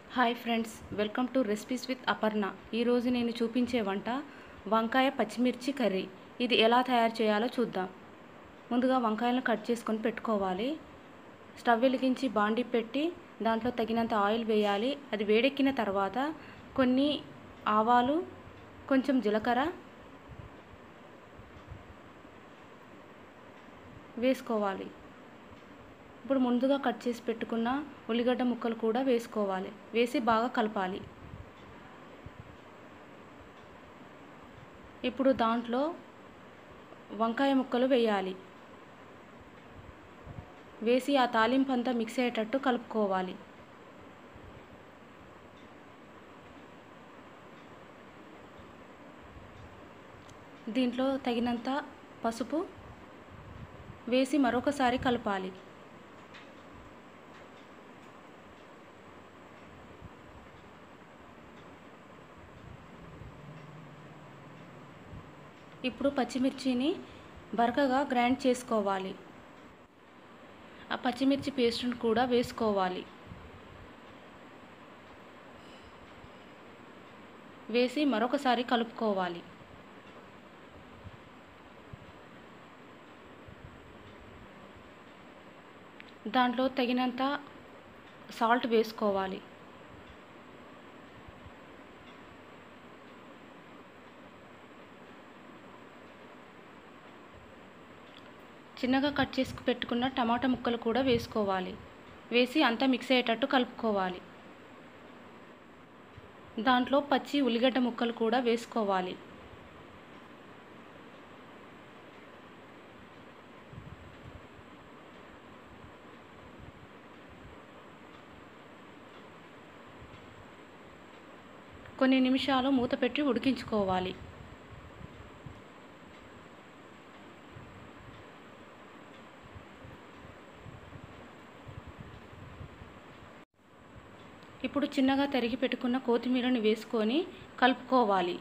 hi friends welcome to recipes with Aparna ఈరోజు నేను చూపించే వంట వంకాయ పచ్చిమిర్చి కర్రీ ఇది ఎలా తయారు చేయాలో చూద్దాం ముందుగా వంకాయలను కట్ చేసుకొని పెట్టుకోవాలి స్టవ్ వెలిగించి బాండి పెట్టి దాంట్లో తగినంత ఆయిల్ వేయాలి అది వేడెక్కిన తర్వాత కొన్ని ఆవాలు కొంచెం జీలకర్ర వేసుకోవాలి ఇప్పుడు ముందుగా కట్ చేసి పెట్టుకున్న ఉల్లిగడ్డ ముక్కలు కూడా వేసుకోవాలి వేసి బాగా కలపాలి ఇప్పుడు దాంట్లో వంకాయ ముక్కలు వేయాలి వేసి ఆ తాలింపు అంతా మిక్స్ అయ్యేటట్టు కలుపుకోవాలి దీంట్లో తగినంత పసుపు వేసి మరొకసారి కలపాలి ఇప్పుడు పచ్చిమిర్చిని బరకగా గ్రైండ్ చేసుకోవాలి ఆ పచ్చిమిర్చి పేస్ట్ని కూడా వేసుకోవాలి వేసి మరొకసారి కలుపుకోవాలి దాంట్లో తగినంత సాల్ట్ వేసుకోవాలి చిన్నగా కట్ చేసి పెట్టుకున్న టమాటా ముక్కలు కూడా వేసుకోవాలి వేసి అంతా మిక్స్ అయ్యేటట్టు కలుపుకోవాలి దాంట్లో పచ్చి ఉల్లిగడ్డ ముక్కలు కూడా వేసుకోవాలి కొన్ని నిమిషాలు మూత పెట్టి ఉడికించుకోవాలి ఇప్పుడు చిన్నగా తరిగి పెట్టుకున్న కొత్తిమీరని వేసుకొని కలుపుకోవాలి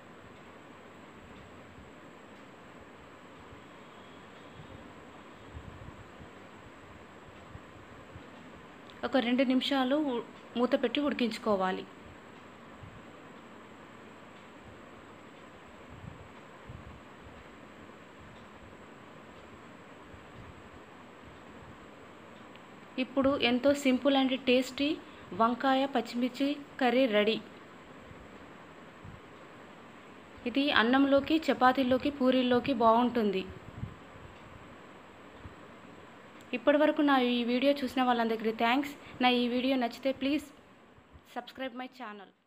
ఒక రెండు నిమిషాలు మూత పెట్టి ఉడికించుకోవాలి ఇప్పుడు ఎంతో సింపుల్ అండ్ టేస్టీ వంకాయ పచ్చిమిర్చి కర్రీ రెడీ ఇది అన్నంలోకి చపాతీల్లోకి పూరీల్లోకి బాగుంటుంది ఇప్పటివరకు నా ఈ వీడియో చూసిన వాళ్ళందరికీ థ్యాంక్స్ నా ఈ వీడియో నచ్చితే ప్లీజ్ సబ్స్క్రైబ్ మై ఛానల్